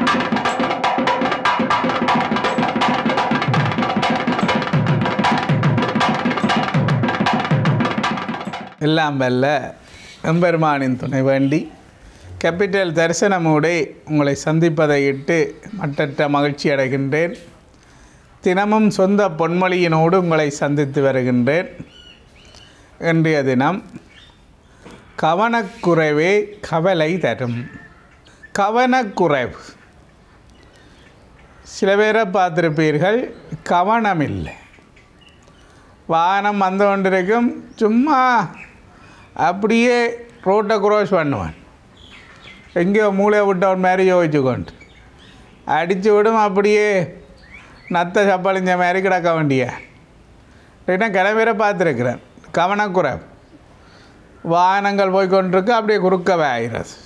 எல்லாம் வல்ல எம்பெருமானின் துணை வேண்டி கேபிட்டல் தரிசனமூடே உங்களை சந்திப்பதை இட்டு மட்டற்ற மகிழ்ச்சி அடைகின்றேன் தினமும் சொந்த பொன்மொழியினோடு உங்களை சந்தித்து வருகின்றேன் இன்றைய தினம் கவனக்குறைவே கவலை தரும் கவனக்குறைவு சில பேரை பார்த்துருப்பீர்கள் கவனம் இல்லை வாகனம் வந்து கொண்டிருக்கும் சும்மா அப்படியே ரோட்டை க்ரோஸ் பண்ணுவான் எங்கேயோ மூளையை விட்டவன் மாதிரி யோசிச்சு கொண்டு அடித்து விடும் அப்படியே நத்த சப்பளிஞ்ச மாதிரி கிடக்க வேண்டிய இல்லைன்னா கிளம்பிற பார்த்துருக்குறேன் கவனக்குறை வாகனங்கள் போய் கொண்டிருக்கு அப்படியே குறுக்கவே ஆகிறது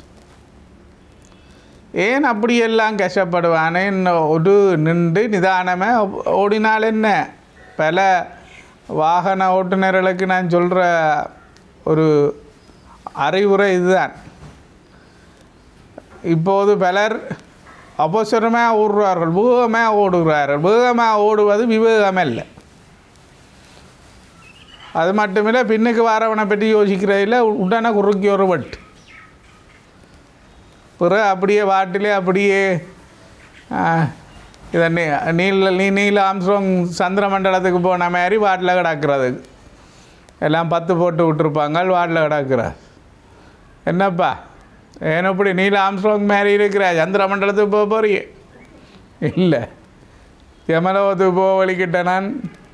ஏன் அப்படியெல்லாம் கஷ்டப்படுவானே இன்னும் ஒரு நின்று நிதானமே ஓடினால் என்ன பல வாகன ஓட்டுநர்களுக்கு நான் சொல்கிற ஒரு அறிவுரை இதுதான் இப்போது பலர் அவசரமாக ஓடுறார்கள் வேகமாக ஓடுகிறார்கள் வேகமாக ஓடுவது விவேகம் இல்லை அது மட்டுமில்லை பின்னுக்கு வரவனை பற்றி யோசிக்கிறதில்ல உடனே குறுக்கி ஒரு வட்டு பிறகு அப்படியே வாட்டிலே அப்படியே ஆ, இதை நீ நீல நீ நீல ஆம்ஸ்ட்ராங் சந்திர மண்டலத்துக்கு போன மாதிரி வாட்டில் கிடக்கிறது எல்லாம் பத்து போட்டு விட்டுருப்பாங்க வாட்டில் கிடக்கிறார் என்னப்பா ஏன் இப்படி நீல ஆம்ஸ்ட்ராங் மாதிரி இருக்கிற சந்திர மண்டலத்துக்கு போக போறியே இல்லை யமலோகத்துக்கு போக வலிக்கிட்ட நான்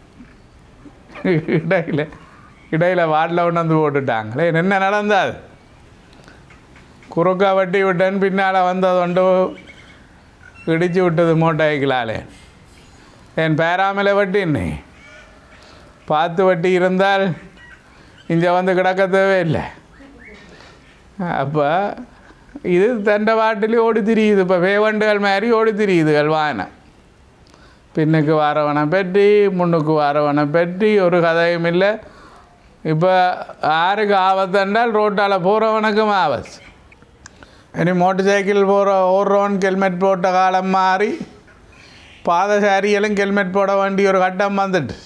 இடையில இடையில வாட்டில் கொண்டு வந்து போட்டுட்டாங்களே என்ன நடந்தாது குறுக்கா வட்டி விட்டேன் பின்னால் வந்தது கொண்டு இடிச்சு விட்டது மோட்டாய்க்கலாலே என் பேராமலை வட்டின்னு பார்த்து வட்டி இருந்தால் இங்கே வந்து கிடக்க தேவையில்லை அப்போ இது தண்டை வாட்டிலே ஓடி திரியுது இப்போ வேவண்டுகள் மாதிரி ஓடி திரியுதுகள் வானம் பின்னுக்கு வரவனை பற்றி முன்னுக்கு வரவனை பற்றி ஒரு கதையும் இல்லை இப்போ யாருக்கு ஆபத்து என்றால் ரோட்டால் போகிறவனுக்கும் ஆபத்து இனி மோட்டர் சைக்கிள் போகிற ஓடுறவனுக்கு ஹெல்மெட் போட்ட காலம் மாறி பாதசாரிகளும் ஹெல்மெட் போட வேண்டிய ஒரு கட்டம் வந்துட்டு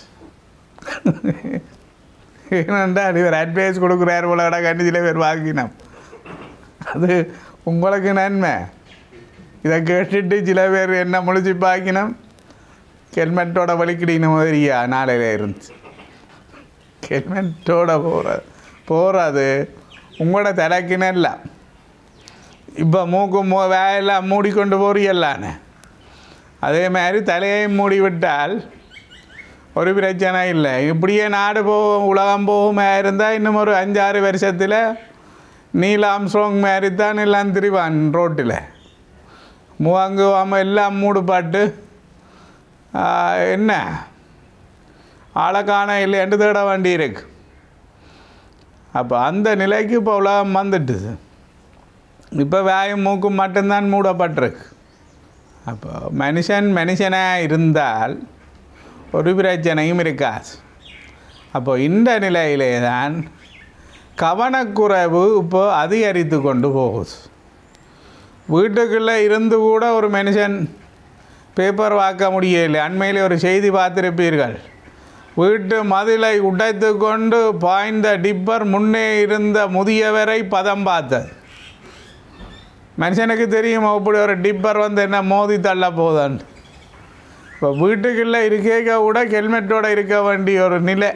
ஏனென்றால் இவர் அட்வைஸ் கொடுக்குறார் போல கண்டி சில பேர் வாங்கினோம் அது உங்களுக்கு நன்மை இதை கேட்டுட்டு சில பேர் என்ன முழிச்சு பாக்கினோம் ஹெல்மெட்டோட வலிக்கிடின மாதிரியா நாளையில் இருந்துச்சு ஹெல்மெட்டோட போகிற போகிறது உங்களோட தலைக்குன்னு இல்லை இப்போ மூக்கு மூ வேலையெல்லாம் மூடிக்கொண்டு போறீங்கல்லானே அதே மாதிரி தலையையும் மூடி விட்டால் ஒரு பிரச்சனை இல்லை இப்படியே நாடு போகும் உலகம் போகுமே இருந்தால் இன்னும் ஒரு அஞ்சாறு வருஷத்தில் நீல் ஆம்ஸ்ட்ராங் மாதிரி தான் எல்லாம் திரிவான் ரோட்டில் முவாங்குவாமல் எல்லாம் மூடுபாட்டு ஆ, என்ன ஆளை காண இல்லைன்ட்டு தேட வேண்டி இருக்கு அப்போ அந்த நிலைக்கு இப்போ உலகம் வந்துட்டுது இப்போ வாயும் மூக்கும் மட்டும்தான் மூடப்பட்டிருக்கு அப்போ மனுஷன் மனுஷனாக இருந்தால் ஒரு பிரச்சனையும் இருக்காது அப்போ இந்த நிலையிலே தான் கவனக்குறைவு இப்போ அதிகரித்து கொண்டு போகுது வீட்டுக்குள்ளே இருந்து கூட ஒரு மனுஷன் பேப்பர் வாக்க முடியலை அண்மையில் ஒரு செய்தி பார்த்திருப்பீர்கள் வீட்டு மதிலை உடைத்து கொண்டு பாய்ந்த டிப்பர் முன்னே இருந்த முதியவரை பதம் பார்த்தது மனுஷனுக்கு தெரியும் இப்படி ஒரு டிப்பர் வந்து என்ன மோதி தள்ள போதான்னு இப்போ வீட்டுக்குள்ளே இருக்கேக்க கூட ஹெல்மெட்டோட இருக்க வேண்டிய ஒரு நிலை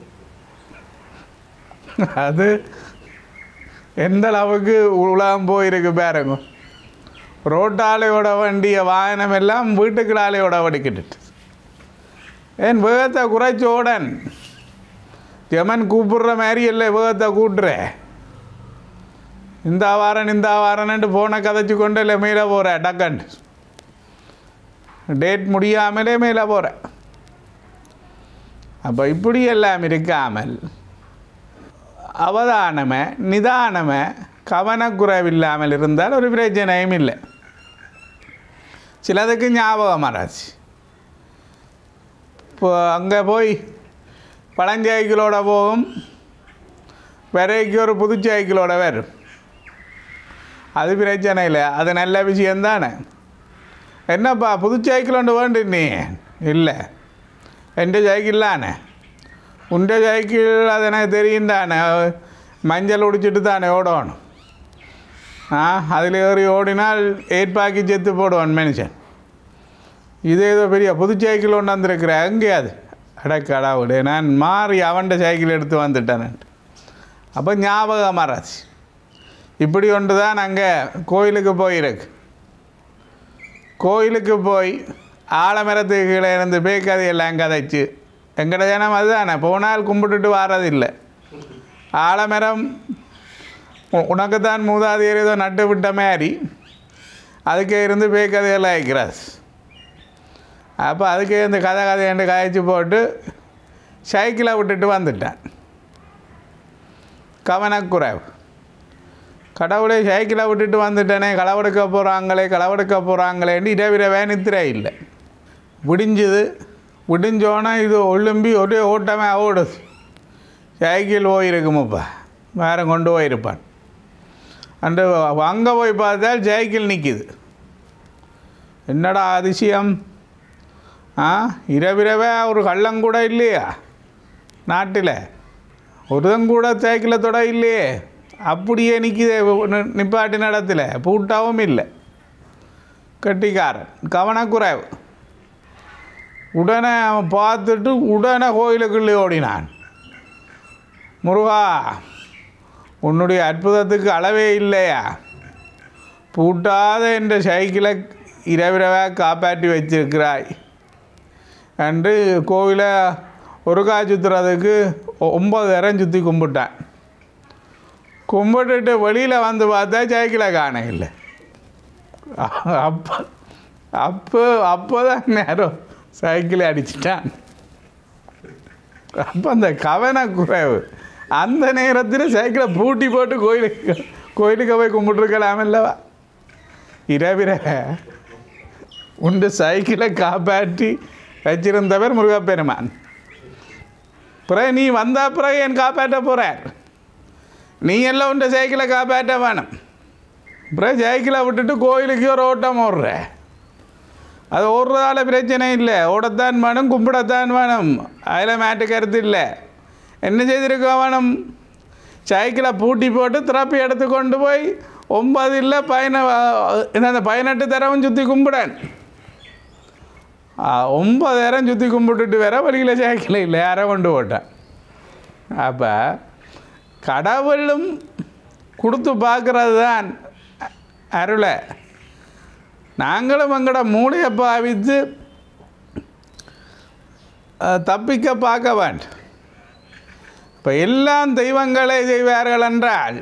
அது எந்த அளவுக்கு உலகம் போயிருக்கு பாருங்க ரோட்டாலையோட வேண்டிய வாகனம் எல்லாம் வீட்டுக்குள்ளாலையோட வடிக்கிட்டு ஏன் வேகத்தை குறைச்சோடன் ஜமன் கூப்பிடுற மாதிரி இல்லை வேகத்தை கூட்டுற இந்த வாரன் இந்த வாரன்ட்டு ஃபோனை கதைச்சு கொண்டு இல்லை மேலே போகிற டக்கன்ட்டு டேட் முடியாமலே மேலே போகிற அப்போ இப்படி எல்லாம் இருக்காமல் அவதானமே நிதானமே கவனக்குறைவில்லாமல் இருந்தால் ஒரு பிரச்சனையும் இல்லை சிலதுக்கு ஞாபகம் வராச்சு இப்போ அங்கே போய் பழஞ்சைக்கிளோட போகும் விரைக்கு ஒரு புது சைக்கிளோட வரும் அது பிரச்சனை இல்லை அது நல்ல விஷயம்தானே என்னப்பா புது சைக்கிள் ஒன்று வேண்டு நீ இல்லை എൻ്റെ സൈക്കിളിലാണ് ഉൻ്റെ സൈക്കിൾ അതെനിക്ക് தெரியும் தானே மஞ்சள் உடிச்சிட்டு தானே ஓடணும் ஆ அதில் ஏறி ஓடினால் ஏற்பாக்கி செத்து போடுவான் மனுஷன் இது ஏதோ பெரிய புது சைக்கிள் ஒன்று வந்திருக்கிறேன் அங்கே அது அடக்கடாவுடு நான் மாறி அவன்கிட்ட சைக்கிள் எடுத்து வந்துட்டேன் அப்போ ஞாபகம் மாறாச்சு இப்படி ஒன்று தான் அங்கே கோயிலுக்கு போயிருக்கு கோயிலுக்கு போய் ஆலமரத்துக்கு கீழே இருந்து பேக்கதையெல்லாம் கதைச்சு எங்கட ஜனம் அதுதானே போனால் கும்பிட்டுட்டு வாரதில்லை ஆலமரம் உ- உனக்குத்தான் மூதாதையர் ஏதோ நட்டு விட்ட மாதிரி அதுக்கே இருந்து பேக்கதையெல்லாம் ஆயிக்கிறாஸ் அப்போ அதுக்கே இந்த கதை கதையண்டு காய்ச்சி போட்டு சைக்கிளை விட்டுட்டு வந்துட்டேன் கவனக்குறைவு கடவுளை சைக்கிளை விட்டுட்டு வந்துட்டேனே களவெடுக்க போகிறாங்களே களவெடுக்க போகிறாங்களேன்னு இரவிரவே நித்திரை இல்லை விடிஞ்சுது விடிஞ்சோன்னா இது ஒழும்பி ஒரே ஓட்டமே ஓடுது சைக்கிள் போயிருக்குமப்பா வேற கொண்டு போயிருப்பான் அண்டு அங்கே போய் பார்த்தால் சைக்கிள் நிற்கிது என்னடா அதிசயம் ஆ இரவிரவே ஒரு கள்ளம் கூட இல்லையா நாட்டில் ஒருதன் கூட சைக்கிளை தொட இல்லையே அப்படியே நிற்கிதே நி- நிப்பாட்டி நடத்தில் பூட்டாவும் இல்லை கட்டிக்காரன் கவனக்குறைவு உடனே அவன் பார்த்துட்டு உடனே கோயிலுக்குள்ளே ஓடினான் முருகா உன்னுடைய அற்புதத்துக்கு அளவே இல்லையா பூட்டாத என்ற சைக்கிளை இரவிரவாக காப்பாற்றி வச்சிருக்கிறாய் என்று கோவிலை ஒரு காய் சுற்றுறதுக்கு ஒம்பது இடம் சுற்றி கும்பிட்டான் கும்பிட்டுட்டு வெளியில் வந்து பார்த்தா சைக்கிளை காண இல்லை அப்போ அப்போ அப்போ தான் நேரம் சைக்கிளை அடிச்சிட்டான் அப்போ அந்த கவனக்குறைவு அந்த நேரத்தில் சைக்கிளை பூட்டி போட்டு கோயிலுக்கு கோயிலுக்கு போய் கும்பிட்டுருக்கலாம் இல்லவா இரவிரவ உண்டு சைக்கிளை காப்பாற்றி வச்சிருந்தவர் முருகப்பெருமான் பிறகு நீ வந்த பிறகு என் காப்பாற்ற போகிறார் நீ எல்லாம் உண்ட சைக்கிளை காப்பாற்ற வேணும் அப்புறம் சைக்கிளை விட்டுட்டு கோயிலுக்கு ஒரு ஓட்டம் ஓடுற அது ஓடுறதால பிரச்சனை இல்லை ஓடத்தான் வேணும் கும்பிடத்தான் வேணும் அதில் மேட்டு கருத்து இல்லை என்ன செய்திருக்க வேணும் சைக்கிளை பூட்டி போட்டு திறப்பி எடுத்து கொண்டு போய் ஒன்பது இல்லை பயண என்ன பதினெட்டு தரவும் சுற்றி கும்பிடன் ஒன்பதாயிரம் சுற்றி கும்பிட்டுட்டு வேற வழியில் சைக்கிள் இல்லை யாரோ கொண்டு போட்டேன் அப்போ கடவுளும் கொடுத்து பார்க்கறது தான் அருளை நாங்களும் எங்களோட மூளையை பாவித்து அஹ், தப்பிக்க பார்க்க வேண்டும் இப்போ எல்லாம் தெய்வங்களே செய்வார்கள் என்றால்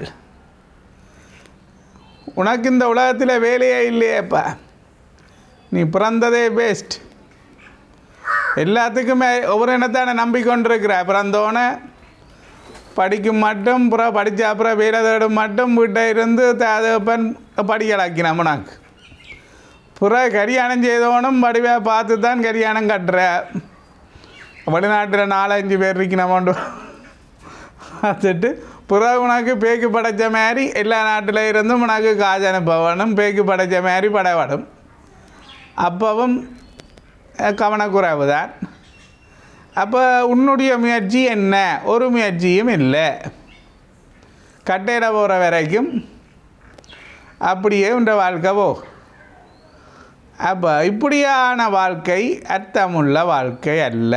உனக்கு இந்த உலகத்தில் வேலையே இல்லையேப்பா நீ பிறந்ததே பெஸ்ட் எல்லாத்துக்குமே ஒவ்வொரு இனத்தான நம்பிக்கொண்டிருக்கிற பிறந்தோன்னே படிக்கும் மட்டும் புறம் படித்த அப்புறம் வேலை தேடும் மட்டும் வீட்டை இருந்து தகப்பன் படிக்கலாக்கின உனக்கு புற கல்யாணம் செய்தவனும் வடிவாக பார்த்து தான் கல்யாணம் கட்டுற வெளிநாட்டில் நாலஞ்சு பேர் இருக்கணுமோண்டு பார்த்துட்டு புற உனக்கு பேக்கு படைச்ச மாதிரி எல்லா நாட்டில் இருந்தும் உனக்கு காசு அனுப்பவனும் பேக்கு படைச்ச மாதிரி படைவடும் அப்பவும் அஹ், கவனக்குறைவு தான் அப்போ உன்னுடைய முயற்சி என்ன ஒரு முயற்சியும் இல்லை கட்டையில் போகிற வரைக்கும் அப்படியே உண்ட வாழ்க்கை போ அப்போ இப்படியான வாழ்க்கை அர்த்தமுள்ள வாழ்க்கை அல்ல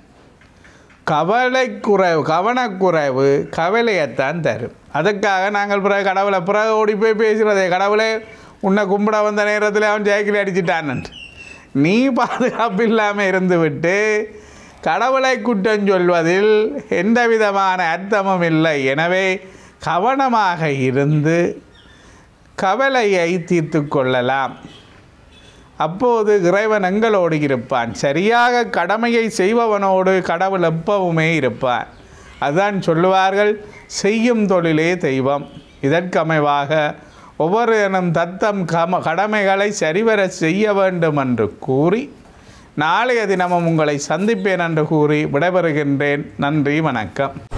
கவலை குறைவு கவனக்குறைவு கவலையைத்தான் தரும் அதுக்காக நாங்கள் பிறகு கடவுளை பிறகு ஓடி போய் பேசுகிறதே கடவுளே உன்னை கும்பிட வந்த நேரத்தில் அவன் ஜெயக்கில் அடிச்சிட்டான்னு நீ பாதுகாப்பு இல்லாமல் இருந்துவிட்டு கடவுளை குற்றம் சொல்வதில் எந்த விதமான அர்த்தமும் இல்லை எனவே கவனமாக இருந்து கவலையை தீர்த்து கொள்ளலாம் அப்போது இறைவன் எங்களோடு இருப்பான் சரியாக கடமையை செய்பவனோடு கடவுள் எப்பவுமே இருப்பான் அதுதான் சொல்லுவார்கள் செய்யும் தொழிலே தெய்வம் இதற்கமைவாக ஒவ்வொரு எனும் தத்தம் கம கடமைகளை சரிவர செய்ய வேண்டும் என்று கூறி நாளைய தினமும் உங்களை சந்திப்பேன் என்று கூறி விடைபெறுகின்றேன் நன்றி வணக்கம்